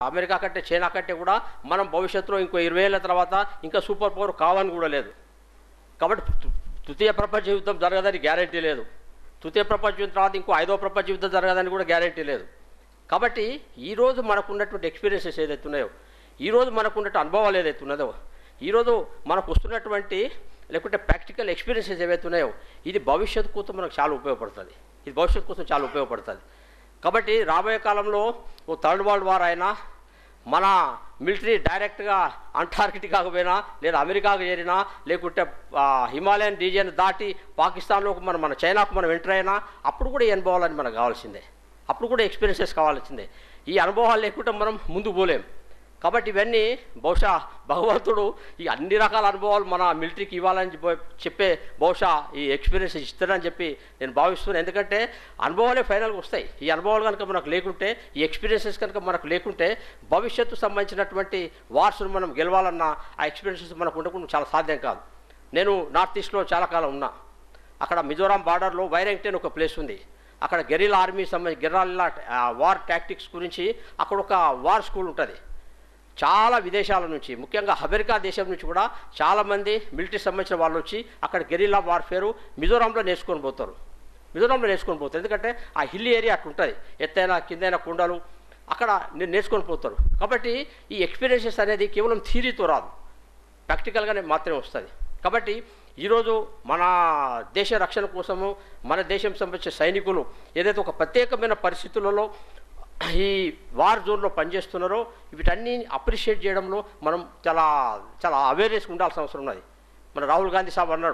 America కంటే China కంటే కూడా మనం భవిష్యత్తులో ఇంకో ఇరవై ఏళ్ళ తర్వాత ఇంకా సూపర్ పవర్ కావాలని కూడా లేదు కాబట్టి తృ- తృతీయ ప్రపంచ యుద్ధం జరగదని గ్యారంటీ లేదు తృతీయ ప్రపంచ యుద్ధం తర్వాత ఇంకో ఐదో ప్రపంచ యుద్ధం జరగదని కూడా గ్యారంటీ లేదు కాబట్టి ఈరోజు మనకు ఉన్నటువంటి ఎక్స్పీరియన్సెస్ ఏదైతే ఉన్నాయో ఈరోజు మనకు ఉన్నటువంటి అనుభవాలు ఏదైతే ఉన్నదో ఈరోజు మనకు వస్తున్నటువంటి లేకుంటే ప్రాక్టికల్ ఎక్స్పీరియన్సెస్ ఏవైతే ఉన్నాయో ఇది భవిష్యత్తు కోసం మనకు చాలా ఉపయోగపడుతుంది ఇది భవిష్యత్తు కోసం చాలా ఉపయోగపడుతుంది కాబట్టి రాబోయే కాలంలో ఓ థర్డ్ వరల్డ్ వార్ అయినా మన మిలిటరీ డైరెక్ట్గా అంటార్కిటికాకు పోయినా లేదా అమెరికాకు చేరినా లేకుంటే ఆ, హిమాలయన్ రీజియన్ దాటి పాకిస్తాన్లోకి మనం మన చైనాకు మనం ఎంటర్ అయినా అప్పుడు కూడా ఈ అనుభవాలని మనకు కావాల్సిందే అప్పుడు కూడా ఎక్స్పీరియన్సెస్ కావాల్సిందే ఈ అనుభవాలు లేకుంటే మనం ముందుకు పోలేం కాబట్టి ఇవన్నీ బహుశా భగవంతుడు ఈ అన్ని రకాల అనుభవాలు మన మిలిటరీకి ఇవ్వాలని చెప్ప- చెప్పే బహుశా ఈ ఎక్స్పీరియన్స్ ఇస్తాడని చెప్పి నేను భావిస్తున్నాను ఎందుకంటే అనుభవాలే ఫైనల్గా వస్తాయి ఈ అనుభవాలు కనుక మనకు లేకుంటే ఈ ఎక్స్పీరియన్సెస్ కనుక మనకు లేకుంటే భవిష్యత్తు సంబంధించినటువంటి వార్స్ను మనం గెలవాలన్న ఆ ఎక్స్పీరియన్సెస్ మనకు ఉండకుండా చాలా సాధ్యం కాదు నేను నార్త్ ఈస్ట్లో చాలా కాలం ఉన్నా అక్కడ మిజోరాం బార్డర్లో వైరంగ్టన్ ఒక ప్లేస్ ఉంది అక్కడ గెరిలా ఆర్మీ సంబంధించి గెరిల్లా వార్ టాక్టిక్స్ గురించి అక్కడ ఒక వార్ స్కూల్ ఉంటుంది చాలా విదేశాల నుంచి ముఖ్యంగా అమెరికా దేశం నుంచి కూడా చాలామంది మిలిటరీ సంబంధించిన వాళ్ళు వచ్చి అక్కడ గెరిల్లా వార్ఫేరు మిజోరాంలో నేర్చుకొని పోతారు మిజోరాంలో నేర్చుకొని పోతారు ఎందుకంటే ఆ హిల్ ఏరియా అట్లా ఉంటుంది ఎత్తైన కిందైన కొండలు అక్కడ నే- నేర్చుకొని పోతారు కాబట్టి ఈ ఎక్స్పీరియన్సెస్ అనేది కేవలం థీరీతో రాదు ప్రాక్టికల్గానే మాత్రమే వస్తుంది కాబట్టి ఈరోజు మన దేశ రక్షణ కోసము మన దేశం సంబంధించిన సైనికులు ఏదైతే ఒక ప్రత్యేకమైన పరిస్థితులలో ఈ వార్ జోన్లో పనిచేస్తున్నారో వీటన్ని అప్రిషియేట్ చేయడంలో మనం చాలా చాలా అవేర్నెస్ ఉండాల్సిన అవసరం ఉన్నది మన రాహుల్ గాంధీ సాబ్ అన్నాడు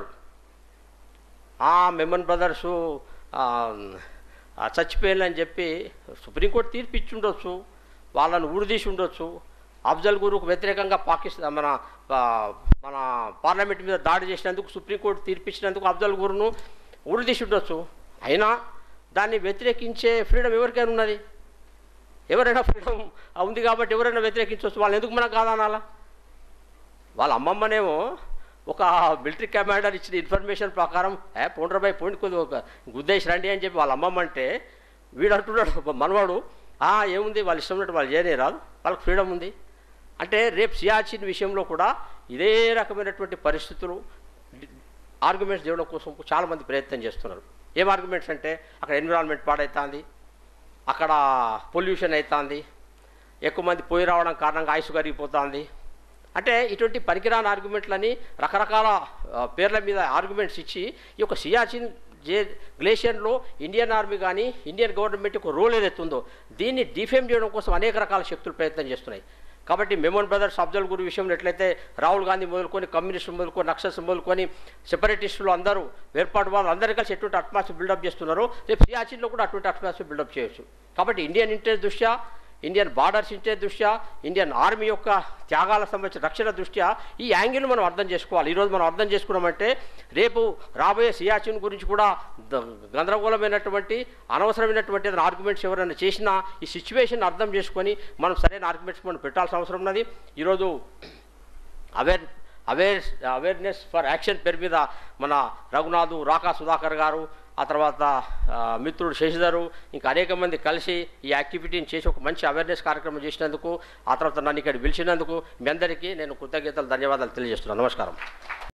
ఆ మెమన్ బ్రదర్సు ఆ, ఆ చచ్చిపోయాలని చెప్పి సుప్రీంకోర్టు తీర్పు ఇచ్చి ఉండొచ్చు వాళ్ళను ఊడిదీసి ఉండొచ్చు అఫ్జల్ గురుకు వ్యతిరేకంగా పాకిస్తాన్ మన ఆ, మన పార్లమెంట్ మీద దాడి చేసినందుకు సుప్రీంకోర్టు తీర్పు ఇచ్చినందుకు అఫ్జల్ గురును ఊడిదీసి ఉండొచ్చు అయినా దాన్ని వ్యతిరేకించే ఫ్రీడమ్ ఎవరికైనా ఉన్నది ఎవరైనా ఫ్రీడమ్ ఉంది కాబట్టి ఎవరైనా వ్యతిరేకించవచ్చు వాళ్ళు ఎందుకు మనకు కాదనాలా వాళ్ళ అమ్మమ్మనేమో ఒక మిలిటరీ కమాండర్ ఇచ్చిన ఇన్ఫర్మేషన్ ప్రకారం ఏ పోండ్రబాయ్ పోండి కొద్ది ఒక గుద్దేసి రండి అని చెప్పి వాళ్ళ అమ్మమ్మ అంటే వీడు అంటున్నాడు ఒక మనవాడు "ఆ, ఏముంది వాళ్ళు ఇష్టం ఉన్నట్టు వాళ్ళు చేయనే రాదు వాళ్ళకి ఫ్రీడమ్ ఉంది అంటే రేపు సియాచిన్ విషయంలో కూడా ఇదే రకమైనటువంటి పరిస్థితులు ఆర్గ్యుమెంట్స్ చేయడం కోసం చాలామంది ప్రయత్నం చేస్తున్నారు ఏం ఆర్గ్యుమెంట్స్ అంటే అక్కడ ఎన్విరాన్మెంట్ పాడవుతుంది అక్కడ పొల్యూషన్ అవుతుంది ఎక్కువ మంది పోయి రావడం కారణంగా ఆయుసు కరిగిపోతుంది అంటే ఇటువంటి పనికిరాని ఆర్గ్యుమెంట్లని రకరకాల ఆ, పేర్ల మీద ఆర్గ్యుమెంట్స్ ఇచ్చి ఈ యొక్క సియాచిన్ జే గ్లేషియర్లో ఇండియన్ ఆర్మీ కానీ ఇండియన్ గవర్నమెంట్ ఒక రోల్ ఏదైతే ఉందో దీన్ని డిఫేమ్ చేయడం కోసం అనేక రకాల శక్తులు ప్రయత్నం చేస్తున్నాయి కాబట్టి మెమోన్ బ్రదర్స్ అఫ్జల్ గురు విషయంలో ఎట్లయితే రాహుల్ గాంధీ మొదలుకొని కమ్యూనిస్టులు మొదలుకొని నక్సల్స్ మొదలుకొని సెపరేటిస్టులు అందరూ వేర్పాటు వాళ్ళు అందరూ కలిసి ఎటువంటి అట్మాస్ఫియర్ బిల్డప్ చేస్తున్నారో రేపు సియాచిన్లో కూడా అటువంటి అట్మాస్ఫియర్ బిల్డప్ చేయొచ్చు కాబట్టి ఇండియన్ ఇంట్రెస్ట్ దృష్ట్యా ఇండియన్ బార్డర్స్ ఇంట్రెస్ట్ దృష్ట్యా ఇండియన్ ఆర్మీ యొక్క త్యాగాల సంబంధించిన రక్షణ దృష్ట్యా ఈ యాంగిల్ మనం అర్థం చేసుకోవాలి ఈరోజు మనం అర్థం చేసుకున్నామంటే రేపు రాబోయే సియాచిన్ గురించి కూడా ద- గందరగోళమైనటువంటి అనవసరమైనటువంటి ఏదైనా ఆర్గ్యుమెంట్స్ ఎవరైనా చేసినా ఈ సిచ్యువేషన్ అర్థం చేసుకొని మనం సరైన ఆర్గ్యుమెంట్స్ మనం పెట్టాల్సిన అవసరం ఉన్నది ఈరోజు aware aware awareness for action పేరు మీద మన రఘునాథు రాకా సుధాకర్ గారు ఆ తర్వాత ఆ, మిత్రుడు శశిధరు ఇంకా అనేక మంది కలిసి ఈ యాక్టివిటీని చేసి ఒక మంచి అవేర్నెస్ కార్యక్రమం చేసినందుకు ఆ తర్వాత నన్ను ఇక్కడ పిలిచినందుకు మీ అందరికీ నేను కృతజ్ఞతలు ధన్యవాదాలు తెలియజేస్తున్నాను నమస్కారం